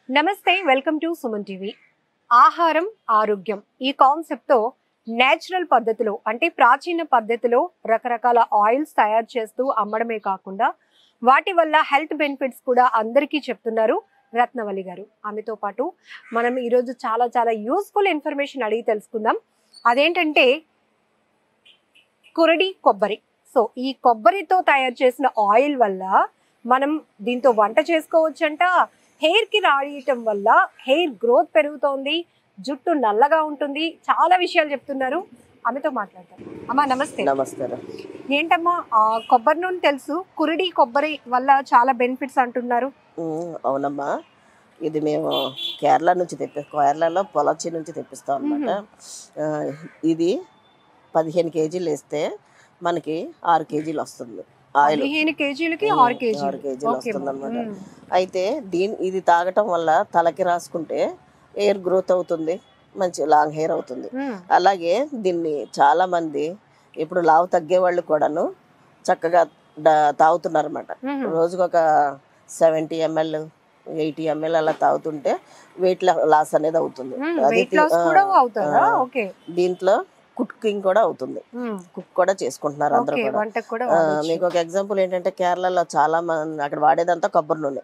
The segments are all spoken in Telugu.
నమస్తే వెల్కమ్ టు సుమన్ టీవీ ఆహారం ఆరోగ్యం ఈ కాన్సెప్ట్ తో నేచురల్ పద్ధతిలో అంటే ప్రాచీన పద్ధతిలో రకరకాల ఆయిల్స్ తయారు చేస్తూ అమ్మడమే కాకుండా వాటి వల్ల హెల్త్ బెనిఫిట్స్ కూడా అందరికీ చెప్తున్నారు రత్నవల్లి గారు ఆమెతో పాటు మనం ఈరోజు చాలా చాలా యూస్ఫుల్ ఇన్ఫర్మేషన్ అడిగి తెలుసుకుందాం అదేంటంటే కురడి కొబ్బరి సో ఈ కొబ్బరితో తయారు చేసిన ఆయిల్ వల్ల మనం దీంతో వంట చేసుకోవచ్చంట హెయిర్ కి రాయటం వల్ల హెయిర్ గ్రోత్ పెరుగుతోంది జుట్టు నల్లగా ఉంటుంది చాలా విషయాలు చెప్తున్నారు ఆమెతో మాట్లాడతాం అమ్మా నమస్తే నమస్కారం ఏంటమ్మా ఆ కొబ్బరి నూనె తెలుసు కురిడి కొబ్బరి వల్ల చాలా బెనిఫిట్స్ అంటున్నారు ఉమ్, అవునమ్మా ఇది మేము కేరళ నుంచి తెప్పి కేరళలో పొలచి నుంచి తెప్పిస్తాం అనమాట ఇది పదిహేను కేజీలు వేస్తే మనకి ఆరు కేజీలు వస్తుంది ఆయిల్ పదిహేను కేజీలకి ఉమ్, ఆరు కేజీలు ఆరు కేజీలు ఓకే వస్తుంది అమ్మా. అనమాట ఉమ్. అయితే దీని ఇది తాగటం వల్ల తలకి రాసుకుంటే హెయిర్ గ్రోత్ అవుతుంది మంచి లాంగ్ హెయిర్ అవుతుంది ఉమ్. అలాగే దీన్ని చాలా మంది ఇప్పుడు లావు తగ్గే వాళ్ళు కూడాను చక్కగా డా- తాగుతున్నారన్నమాట ఉమ్. రోజుకు ఒక సెవెంటీ ఎంఎల్ ఎయిటీ ఎంఎల్ అలా తాగుతుంటే వెయిట్ లాస్ అనేది అవుతుంది ఉమ్. అది వెయిట్ తి- లాస్ ఆ, కూడా అవుతారా ఆ. ఓకే దీంట్లో కుకింగ్ కూడా అవుతుంది ఉమ్. కుక్ కూడా చేసుకుంటున్నారు అందరూ ఓకే కూడా వంటకు కూడా ఆ, వాడొచ్చు. మీకు ఒక ఎగ్జాంపుల్ ఏంటంటే కేరళలో చాలా మంది అక్కడ వాడేదంతా కొబ్బరి నూనె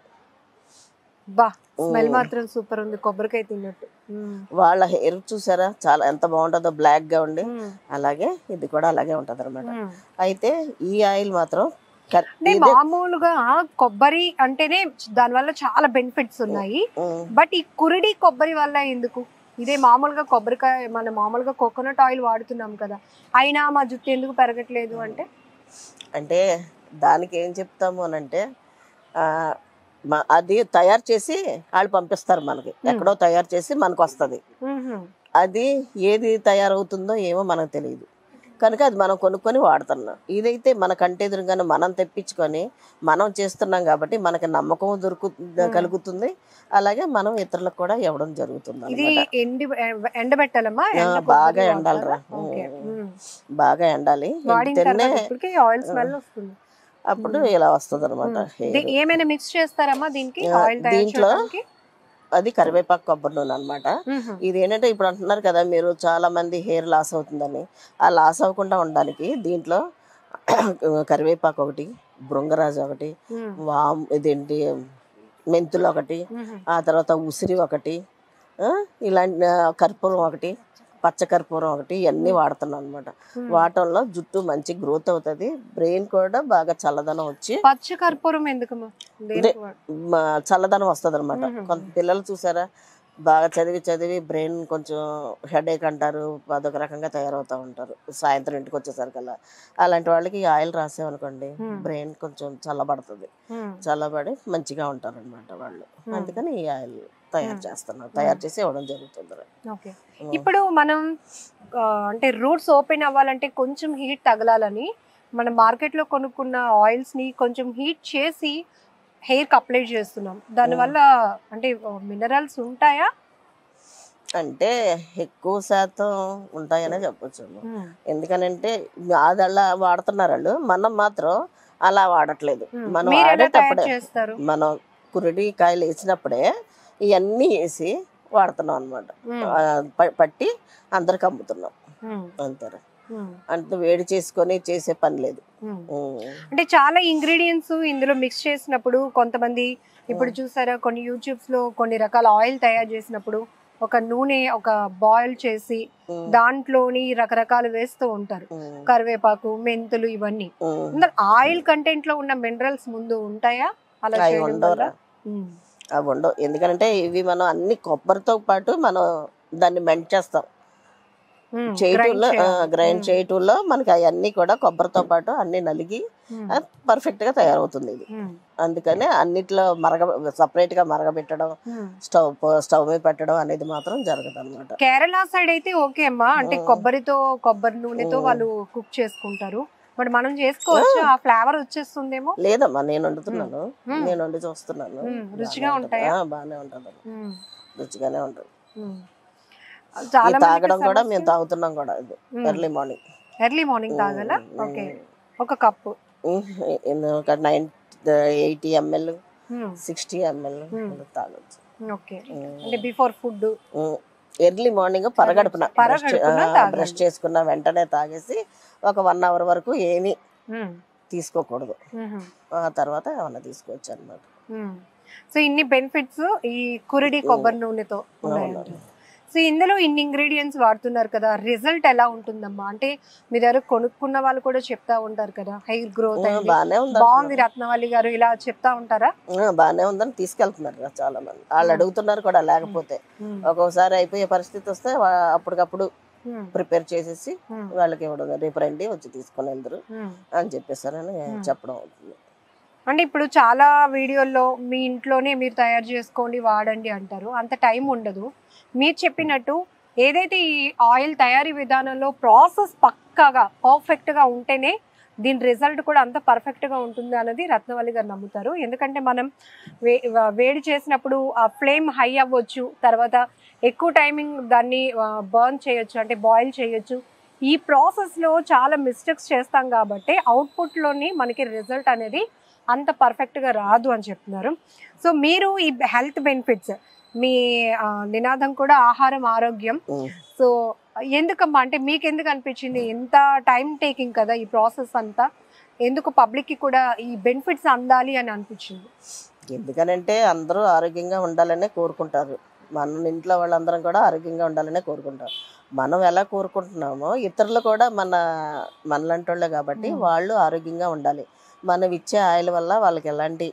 బా స్మెల్ ఉమ్. మాత్రం సూపర్ ఉంది కొబ్బరికాయ తిన్నట్టు ఉమ్. వాళ్ళ హెయిర్ చూసారా చాలా ఎంత బాగుంటుందో బ్లాక్ గా ఉండి ఉమ్. అలాగే ఇది కూడా అలాగే ఉంటది అనమాట ఉమ్. అయితే ఈ ఆయిల్ మాత్రం కర్- అంటే ఇదే మామూలుగా కొబ్బరి అంటేనే దాని వల్ల చాలా బెనిఫిట్స్ ఉన్నాయి ఉమ్, బట్ ఈ కురిడి కొబ్బరి వల్ల ఎందుకు ఇదే మామూలుగా కొబ్బరికాయ మన మామూలుగా కోకోనట్ ఆయిల్ వాడుతున్నాం కదా అయినా మా జుట్టు ఎందుకు పెరగట్లేదు అంటే అంటే దానికి ఏం చెప్తాము అని అంటే ఆ, మ- అది తయారు చేసి వాళ్ళు పంపిస్తారు మనకి ఎక్కడో తయారు చేసి మనకు వస్తుంది మ్మ్హ్మ్. అది ఏది తయారవుతుందో ఏమో మనకు తెలియదు కనుక అది మనం కొనుక్కొని వాడుతున్నాం ఇదైతే మన కంటి ఎదురుగానే మనం తెప్పించుకొని మనం చేస్తున్నాం కాబట్టి మనకి నమ్మకం దొరుకు కలుగుతుంది అలాగే మనం ఇతరులకు కూడా ఇవ్వడం జరుగుతుంది ఇది అన్నమాట. ఎండి ఎండబెట్టాలమ్మా ఆ, ఎండ బాగా కొబ్బరి ఎండాలిరా. వాడతారా? ఓకే. మ్మ్. బాగా ఎండాలి వాడిన ఎండితేనే తర్వాత ఇప్పటికే ఆయిల్ స్మెల్ వస్తుంది అప్పుడు ఇలా వస్తుంది అనమాట ది- ఏమైనా మిక్స్ చేస్తారమ్మా దీనికి ఆ, ఆయిల్ తయారు దీంట్లో చేయడానికి అది కరివేపాకు కొబ్బరి నూనె అనమాట మ్మ్హ్మ్. ఇది ఏంటంటే ఇప్పుడు అంటున్నారు కదా మీరు చాలా మంది హెయిర్ లాస్ అవుతుందని ఆ లాస్ అవ్వకుండా ఉండడానికి దీంట్లో కరివేపాకు ఒకటి బృంగరాజు ఒకటి మ్మ్. వామ్ ఇదేంటి మెంతులు ఒకటి మ్మ్హ్మ్. ఆ తర్వాత ఉసిరి ఒకటి ఆ, ఇలాంటి ఆ, కర్పూరం ఒకటి పచ్చ కర్పూరం ఒకటి ఇవన్నీ వాడుతున్నాం అనమాట వాటంలో జుట్టు మంచి గ్రోత్ అవుతుంది బ్రెయిన్ కూడా బాగా చల్లదనం వచ్చి పచ్చ కర్పూరం ఎందుకమ్మా దేనికి వాడ- మ- చల్లదనం వస్తుంది అనమాట మ్మ్. కొంత పిల్లలు చూసారా బాగా చదివి చదివి బ్రెయిన్ కొంచెం హెడేక్ అంటారు అదొక రకంగా తయారవుతూ ఉంటారు సాయంత్రం ఇంటికి వచ్చేసరికల్లా అలాంటి వాళ్ళకి ఈ ఆయిల్ రాసామనుకోండి మ్మ్. బ్రెయిన్ కొంచెం చల్లబడుతుంది మ్మ్. చల్లబడి మంచిగా ఉంటారు అనమాట వాళ్ళు అందుకని ఈ ఆయిల్ తయారు చేస్తున్నారు తయారు చేసి ఇవ్వడం జరుగుతుంది ఓకే ఇప్పుడు మనం ఆ, అంటే రూట్స్ ఓపెన్ అవ్వాలంటే కొంచెం హీట్ తగలాలని మనం మార్కెట్ లో కొనుక్కున్న ఆయిల్స్ ని కొంచెం హీట్ చేసి హెయిర్ కి అప్లై చేస్తున్నాం దానివల్ల అంటే మినరల్స్ ఉంటాయా అంటే ఎక్కువ శాతం ఉంటాయనే చెప్పొచ్చు ఎందుకనంటే అది అలా వాడుతున్నారు వాళ్ళు మనం మాత్రం అలా వాడట్లేదు మనం మీరు ఎలా తయారు వాడేటప్పుడే చేస్తారు మనం కురిడి కాయలు వేసినప్పుడే ఇవన్నీ వేసి వాడుతున్నాం అనమాట పట్టి అందరికి అమ్ముతున్నాం మ్మ్. అంటారు మ్మ్. అంత వేడి చేసుకొని చేసే పని లేదు మ్మ్. ఉమ్. అంటే చాలా ఇంగ్రీడియంట్స్ ఇందులో మిక్స్ చేసినప్పుడు కొంతమంది ఇప్పుడు చూసారా కొన్ని యూట్యూబ్స్ లో కొన్ని రకాల ఆయిల్ తయారు చేసినప్పుడు ఒక నూనె ఒక బాయిల్ చేసి ఉమ్. దాంట్లోని రకరకాలు వేస్తూ ఉంటారు ఉమ్. కరివేపాకు మెంతులు ఇవన్నీ ఉమ్. అందులో ఆయిల్ కంటెంట్ లో ఉన్న మినరల్స్ ముందు ఉంటాయా అలా అవి చేయడం వల్ల ఉండవురా ఉమ్. అవి ఉండవు ఎందుకంటే ఇవి మనం అన్ని కొబ్బరితో పాటు మనం దాన్ని మెంట్ చేస్తాం ఉమ్, చేయటంలో grind చేయాలి. గ్రైండ్ ఉమ్, చేయటంలో మనకి అవన్నీ కూడా కొబ్బరితో పాటు అన్ని నలిగి ఉమ్, పర్ఫెక్ట్ గా తయారవుతుంది ఇది ఉమ్, అందుకని అన్నిట్లో మరగ సపరేట్ గా మరగబెట్టడం ఉమ్. స్టవ్ స్టవ్ మీద పెట్టడం అనేది మాత్రం జరగదు అనమాట కేరళ సైడ్ అయితే ఓకే అమ్మా అంటే ఉమ్. కొబ్బరితో కొబ్బరి నూనెతో ఉమ్. వాళ్ళు కుక్ చేసుకుంటారు బట్ మనం చేసుకోవచ్చు ఆ ఫ్లేవర్ వచ్చేస్తుందేమో లేదమ్మా నేను వండుతున్నాను ఉమ్. నేను వండి చూస్తున్నాను ఉమ్, బాగానే రుచిగా ఉంటది. ఉంటాయా? ఆ, బాగానే ఉంటుంది ఉమ్, రుచిగానే ఉంటుంది ఉమ్. ఈ చాలా తాగడం కూడా మేము తాగుతున్నాం కూడా ఇది um. Early morning early morning తాగాలా ఓకే ఒక కప్పు ఒక nine eighty ML um, sixty ML um. తాగొచ్చు ఓకే అంటే బిఫోర్ ఫుడ్ ఎర్లీ మార్నింగ్ పరగడుపున పరగడుపున తాగాలి. బ్రష్ చేసుకున్న వెంటనే తాగేసి ఒక వన్ అవర్ వరకు ఏమీ తీసుకోకూడదు ఆ తర్వాత ఏమన్నా తీసుకోవచ్చు అనమాట సో ఇన్ని బెనిఫిట్స్ ఈ కురిడి కొబ్బరి నూనెతో ఉన్నాయంట సో ఇందులో ఇన్ని ఇంగ్రీడియంట్స్ వాడుతున్నారు కదా రిజల్ట్ ఎలా ఉంటుందమ్మా అంటే మీ దగ్గర కొనుక్కున్న వాళ్ళు కూడా చెప్తా ఉంటారు కదా హెయిర్ గ్రోత్ బాగానే ఉంది బాగుంది రత్నవల్లి గారు ఇలా చెప్తా ఉంటారా ఆ, బాగానే ఉందని తీసుకెళ్తున్నారు కదా చాలా మంది వాళ్ళు అడుగుతున్నారు కూడా లేకపోతే ఒక్కొక్కసారి అయిపోయే పరిస్థితి వస్తే వా- అప్పటికప్పుడు ప్రిపేర్ చేసేసి వాళ్ళకి ఇవ్వడం రేపు రండి వచ్చి తీసుకొని వెళ్దరు అని చెప్పేసారని చెప్పడం అవుతుంది అంటే ఇప్పుడు చాలా వీడియోల్లో మీ ఇంట్లోనే మీరు తయారు చేసుకోండి వాడండి అంటారు అంత టైం ఉండదు మీరు చెప్పినట్టు ఏదైతే ఈ ఆయిల్ తయారీ విధానంలో ప్రాసెస్ పక్కాగా పర్ఫెక్ట్గా ఉంటేనే దీని రిజల్ట్ కూడా అంత పర్ఫెక్ట్గా ఉంటుంది అన్నది రత్నవల్లి గారు నమ్ముతారు ఎందుకంటే మనం వే వేడి చేసినప్పుడు ఆ ఫ్లేమ్ హై అవ్వచ్చు తర్వాత ఎక్కువ టైమింగ్ దాన్ని బర్న్ చేయొచ్చు అంటే బాయిల్ చేయొచ్చు ఈ ప్రాసెస్లో చాలా మిస్టేక్స్ చేస్తాం కాబట్టి అవుట్పుట్లోని మనకి రిజల్ట్ అనేది అంత పర్ఫెక్ట్గా రాదు అని చెప్తున్నారు సో మీరు ఈ హెల్త్ బెనిఫిట్స్ మీ ఆ, నినాదం కూడా ఆహారం ఆరోగ్యం ఉం. సో ఎందుకమ్మా అంటే మీకు ఎందుకు అనిపించింది ఎంత టైం టేకింగ్ కదా ఈ ప్రాసెస్ అంతా ఎందుకు పబ్లిక్కి కూడా ఈ బెనిఫిట్స్ అందాలి అని అనిపించింది ఎందుకనంటే అందరూ ఆరోగ్యంగా ఉండాలనే కోరుకుంటారు మన ఇంట్లో వాళ్ళందరం కూడా ఆరోగ్యంగా ఉండాలనే కోరుకుంటారు మనం ఎలా కోరుకుంటున్నామో ఇతరులు కూడా మన మనలాంటి వాళ్ళే కాబట్టి మ్మ్. వాళ్ళు ఆరోగ్యంగా ఉండాలి మనం ఇచ్చే ఆయిల్ వల్ల వాళ్ళకి ఎలాంటి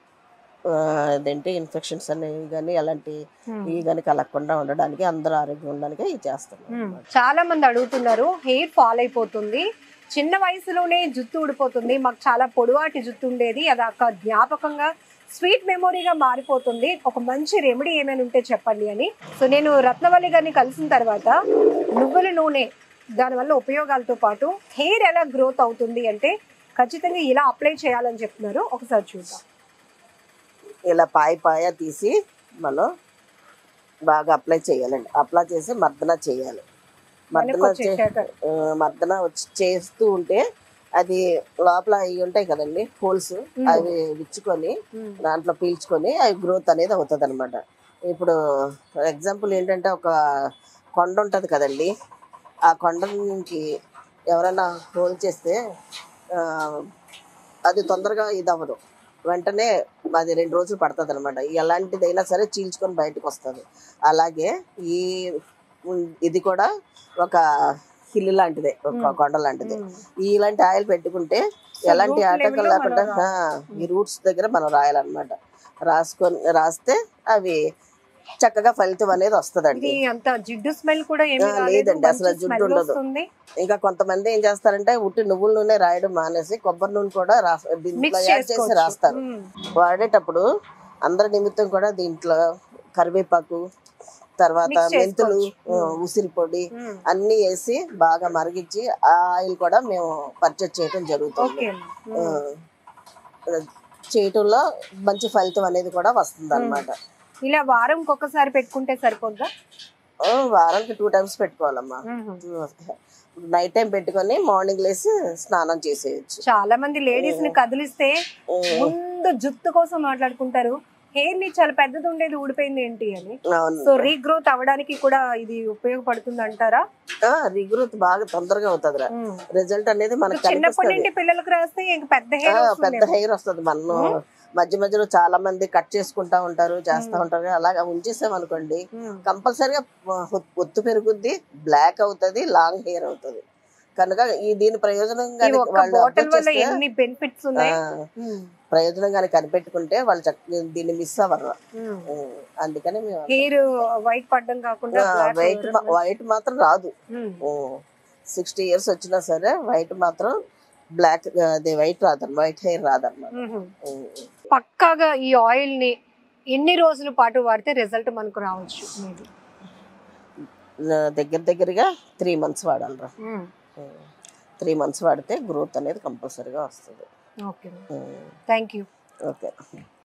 ఆ, అదేంటి ఇన్ఫెక్షన్స్ అనేవి కానీ ఎలాంటి ఇవి కానీ కలగకుండా ఉండడానికి అందరూ ఆరోగ్యంగా ఉండడానికి ఇది చేస్తున్నాం అన్నమాట. చాలా మంది అడుగుతున్నారు హెయిర్ ఫాల్ అయిపోతుంది చిన్న వయసులోనే జుట్టు ఊడిపోతుంది మాకు చాలా పొడవాటి జుట్టు ఉండేది అది ఒక జ్ఞాపకంగా స్వీట్ మెమొరీగా మారిపోతుంది ఒక మంచి రెమెడీ ఏమైనా ఉంటే చెప్పండి అని సో నేను రత్నవల్లి గారిని కలిసిన తర్వాత నువ్వుల నూనె దానివల్ల ఉపయోగాలతో పాటు హెయిర్ ఎలా గ్రోత్ అవుతుంది అంటే ఖచ్చితంగా ఇలా అప్లై చేయాలని చెప్తున్నారు ఒకసారి చూద్దాం ఇలా పాయ పాయ తీసి మనం బాగా అప్లై చేయాలండి అప్లై చేసి మర్దన చేయాలి వెనక్కి మర్దన చే వచ్చేసాక ఆ, మర్దన వచ్చి చేస్తూ ఉంటే అది లోపల అవి ఉంటాయి కదండి హోల్స్ అవి విచ్చుకొని ఉమ్, దాంట్లో పీల్చుకొని అవి గ్రోత్ అనేది అవుతుంది అనమాట ఇప్పుడు ఎగ్జాంపుల్ ఏంటంటే ఒక కొండ ఉంటుంది కదండి ఆ కొండ నుంచి ఎవరైనా హోల్ చేస్తే ఆ, అది తొందరగా ఇది అవ్వదు వెంటనే అది రెండు రోజులు పడుతుంది అనమాట ఎలాంటిదైనా సరే చీల్చుకొని బయటకు వస్తుంది అలాగే ఈ ఉం- ఇది కూడా ఒక హిల్ లాంటిదే ఒక కొండ లాంటిదే ఉమ్. ఇలాంటి ఆయిల్ పెట్టుకుంటే ఎలాంటి root ఆటంకం level లో లేకుండా మనం ఆ, ఈ రూట్స్ దగ్గర మనం రాయాలన్నమాట రాసుకొని రాస్తే అవి చక్కగా ఫలితం అనేది వస్తుందండి ఇది అంత జిడ్డు స్మెల్ కూడా ఏమీ ఆ, రాలేదు, లేదండి, మంచి అసలు జిడ్డు smell ఉండదు. వస్తుంది. ఇంకా కొంతమంది ఏం చేస్తారంటే ఉట్టి నువ్వుల నూనె రాయడం మానేసి కొబ్బరి నూనె కూడా రా దీంట్లో మిక్స్ యాడ్ చేసి చేసుకోవచ్చు రాస్తారు ఉమ్. వాడేటప్పుడు అందరి నిమిత్తం కూడా దీంట్లో కరివేపాకు తర్వాత Mix మెంతులు చేసుకోవచ్చు. ఆ, ఉసిరి పొడి ఉమ్. అన్ని వేసి బాగా మరిగించి ఆ ఆయిల్ కూడా మేము పర్చేజ్ చేయడం జరుగుతుంది ఓకే ఆ, చేయటంలో మంచి ఫలితం అనేది కూడా వస్తుంది అనమాట ఇలా వారంకి ఒకసారి పెట్టుకుంటే సరిపోద్దా వారానికి టూ టైమ్స్ పెట్టుకోవాలమ్మా నైట్ టైం పెట్టుకొని మార్నింగ్ లేసి స్నానం చేసేయచ్చు చాలా మంది లేడీస్ ని కదిలిస్తే ముందు జుత్తు కోసం మాట్లాడుకుంటారు హెయిర్ ని చాలా పెద్దది ఉండేది ఊడిపోయింది ఏంటి అని అవును సో రీగ్రోత్ అవ్వడానికి కూడా ఇది ఉపయోగపడుతుంది అంటారా రీగ్రోత్ బాగా తొందరగా అవుతుంది రిజల్ట్ అనేది మనకు చిన్నప్పటి కనిపిస్తుంది నుండి పిల్లలకు రాస్తే ఇంక పెద్ద ఆ, హెయిర్ పెద్ద హెయిర్ వస్తుంది మనం మధ్య మధ్యలో చాలా మంది కట్ చేసుకుంటా ఉంటారు చేస్తా ఉంటారు అలాగా ఉంచేసాం అనుకోండి కంపల్సరిగా ఒత్తు పెరుగుద్ది బ్లాక్ అవుతుంది లాంగ్ హెయిర్ అవుతుంది కనుక ఈ దీని ప్రయోజనం ఈ కానీ ఒక్క వాళ్ళు బాటిల్ అర్థం వల్ల చేస్తే, ఎన్ని బెనిఫిట్స్ ఉన్నాయి ఆ, ఉమ్. ప్రయోజనం కానీ కనిపెట్టుకుంటే వాళ్ళు చక్క దీన్ని మిస్ అవ్వరు ఉమ్. ఉం. అందుకని మేము హెయిర్ వైట్ పడడం కాకుండా black వైట్ అవ్వడం. వైట్ మాత్రం రాదు ఉమ్. సిక్స్టీ ఇయర్స్ వచ్చినా సరే వైట్ మాత్రం బ్లాక్ అది వైట్ రాదు వైట్ హెయిర్ రాదన్నమాట ఉమ్. ఉం. పక్కాగా ఈ ఆయిల్ ని ఎన్ని రోజుల పాటు వాడితే రిజల్ట్ మనకు రావచ్చు maybe? నా దగ్గర దగ్గరగా త్రీ మంత్స్ వాడాలిరా ఉమ్. త్రీ మంత్స్ వాడితే గ్రోత్ అనేది కంపల్సరీగా వస్తుంది ఓకే థ్యాంక్ యూ ఓకే